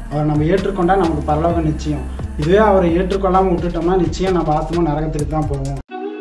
அவரை நம்ம ஏற்றுக்கொண்டா நமக்கு பரலோகம் நிச்சயம் இதுவே அவரை ஏற்றுக்கொள்ளாமல் விட்டுட்டோம்னா நிச்சயம் நம்ம ஆத்மா நரகத்துக்கு தான் போவோம்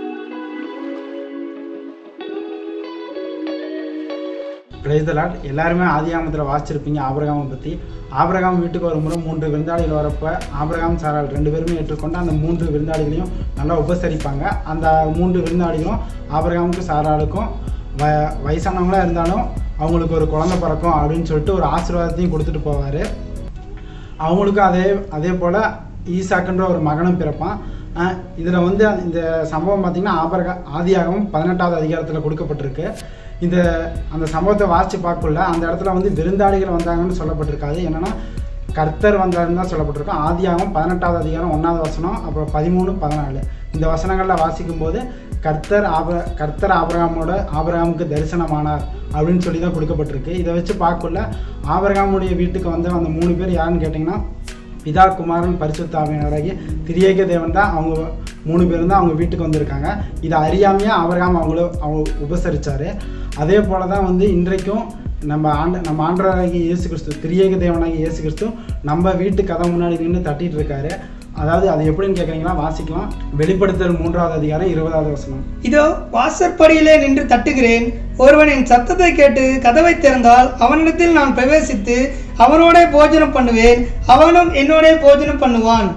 பிரைதலாட் எல்லாருமே ஆதியாமத்தில் வாசிச்சிருப்பீங்க ஆபிரகாமை பற்றி ஆபிரகாம் வீட்டுக்கு ஒரு முறை மூன்று விருந்தாளிகள் வரப்போ ஆபிரகாம் சாரால் ரெண்டு பேருமே ஏற்றுக்கொண்டு அந்த மூன்று விருந்தாளிகளையும் நல்லா உபசரிப்பாங்க அந்த மூன்று விருந்தாளிகளும் ஆபிரகாமுக்கும் சாராளுக்கும் வ வயசானவங்களாக இருந்தாலும் அவங்களுக்கு ஒரு குழந்தை பிறக்கும் அப்படின்னு சொல்லிட்டு ஒரு ஆசீர்வாதத்தையும் கொடுத்துட்டு போவார் அவங்களுக்கும் அதே அதே போல் ஈசாக்குன்ற ஒரு மகனும் பிறப்பான் இதில் வந்து இந்த சம்பவம் பார்த்திங்கன்னா ஆபரக ஆதியாகவும் பதினெட்டாவது அதிகாரத்தில் கொடுக்கப்பட்டிருக்கு இந்த அந்த சம்பவத்தை வாசித்து பார்க்கல அந்த இடத்துல வந்து விருந்தாளிகள் வந்தாங்கன்னு சொல்லப்பட்டிருக்காது என்னென்னா கர்த்தர் வந்தாருன்னு தான் சொல்லப்பட்டிருக்கும் ஆதியாகவும் பதினெட்டாவது அதிகாரம் ஒன்றாவது வசனம் அப்புறம் பதிமூணு பதினாலு இந்த வசனங்களில் வாசிக்கும் போது கர்த்தர் ஆப கர்த்தர் ஆபரகாமோட ஆபரகாமுக்கு தரிசனமானார் அப்படின்னு சொல்லி தான் கொடுக்கப்பட்டிருக்கு இதை வச்சு பார்க்கல ஆபரகாமுடைய வீட்டுக்கு வந்த அந்த மூணு பேர் யாருன்னு கேட்டிங்கன்னா பிதா குமாரன் பரிசுத்தாவினராகி திரியேக தேவன் தான் அவங்க மூணு பேரும் தான் அவங்க வீட்டுக்கு வந்திருக்காங்க இதை அறியாமையே ஆபரகாம் அவங்கள அவங்க உபசரித்தார் அதே போல தான் வந்து இன்றைக்கும் நம்ம ஆண்டு நம்ம ஆண்டராகி இயேசு கிறிஸ்து திரியேக தேவனாகி இயேசு கிறிஸ்து நம்ம வீட்டு கதை முன்னாடி நின்று தட்டிட்டு இருக்காரு அதாவது அது எப்படின்னு கேட்குறீங்களா வாசிக்கலாம் வெளிப்படுத்தல் மூன்றாவது அதிகாரம் இருபதாவது வசனம் இதோ வாசற்படியிலே நின்று தட்டுகிறேன் ஒருவன் என் சத்தத்தை கேட்டு கதவை திறந்தால் அவனிடத்தில் நான் பிரவேசித்து அவனோடே போஜனம் பண்ணுவேன் அவனும் என்னோடே போஜனம் பண்ணுவான்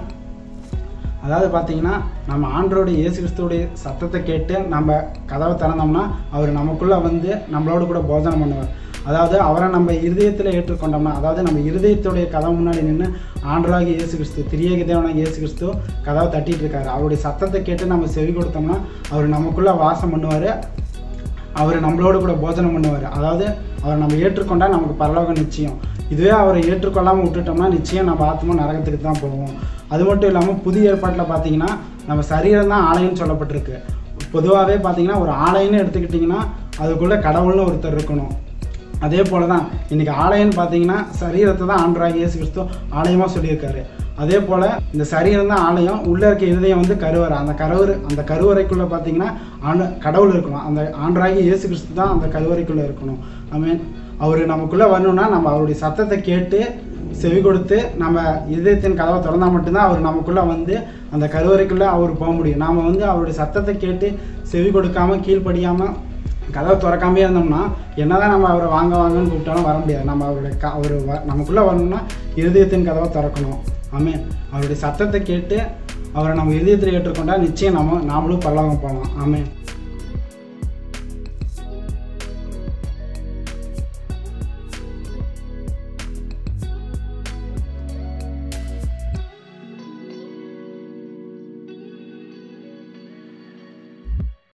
அதாவது பார்த்தீங்கன்னா நம்ம ஆண்டரோட இயேசு கிறிஸ்துவோடைய சத்தத்தை கேட்டு நம்ம கதவை திறந்தோம்னா அவர் நமக்குள்ளே வந்து நம்மளோட கூட போஜனம் பண்ணுவார் அதாவது அவரை நம்ம இருதயத்தில் ஏற்றுக்கொண்டோம்னா அதாவது நம்ம இருதயத்துடைய கதவு முன்னாடி நின்று ஆண்டராகி இயேசு கிறிஸ்து திரியேக தேவனாகி இயேசு கிறிஸ்து கதவை தட்டிட்டு இருக்காரு அவருடைய சத்தத்தை கேட்டு நம்ம செவி கொடுத்தோம்னா அவர் நமக்குள்ளே வாசம் பண்ணுவார் அவர் நம்மளோட கூட போஜனம் பண்ணுவார் அதாவது அவரை நம்ம ஏற்றுக்கொண்டா நமக்கு பரலோகம் நிச்சயம் இதுவே அவரை ஏற்றுக்கொள்ளாமல் விட்டுட்டோம்னா நிச்சயம் நம்ம ஆத்மா நரகத்துக்கு தான் போவோம் அது மட்டும் இல்லாமல் புதிய ஏற்பாட்டில் பார்த்தீங்கன்னா நம்ம சரீரம் தான் ஆலயம்னு சொல்லப்பட்டிருக்கு பொதுவாகவே பார்த்தீங்கன்னா ஒரு ஆலயம்னு எடுத்துக்கிட்டிங்கன்னா அதுக்குள்ளே கடவுள்னு ஒருத்தர் இருக்கணும் அதே போல தான் இன்றைக்கி ஆலயம்னு பார்த்தீங்கன்னா சரீரத்தை தான் ஆண்டராகி இயேசு கிறிஸ்து ஆலயமாக சொல்லியிருக்காரு அதே போல் இந்த சரீரம் தான் ஆலயம் உள்ளே இருக்க இருதயம் வந்து கருவறை அந்த கருவறை அந்த கருவறைக்குள்ளே பார்த்தீங்கன்னா ஆண்டு கடவுள் இருக்கணும் அந்த ஆண்டராகி இயேசு கிறிஸ்து தான் அந்த கருவறைக்குள்ளே இருக்கணும் ஐ மீன் அவர் நமக்குள்ளே வரணும்னா நம்ம அவருடைய சத்தத்தை கேட்டு செவி கொடுத்து நம்ம இதயத்தின் கதவை திறந்தால் மட்டும்தான் அவர் நமக்குள்ளே வந்து அந்த கருவறைக்குள்ளே அவர் போக முடியும் நாம் வந்து அவருடைய சத்தத்தை கேட்டு செவி கொடுக்காம கீழ்ப்படியாமல் கதவை திறக்காமே இருந்தோம்னா என்னதான் நம்ம அவரை வாங்க வாங்கன்னு கூப்பிட்டாலும் வர முடியாது நம்ம அவருடைய க அவர் வ நமக்குள்ளே வரணும்னா இருதயத்தின் கதவை திறக்கணும் ஆமென் அவருடைய சத்தத்தை கேட்டு அவரை நம்ம இதயத்தில் ஏற்றுக்கொண்டா நிச்சயம் நம்ம நாமளும் பரலோகம் போகலாம் ஆமென்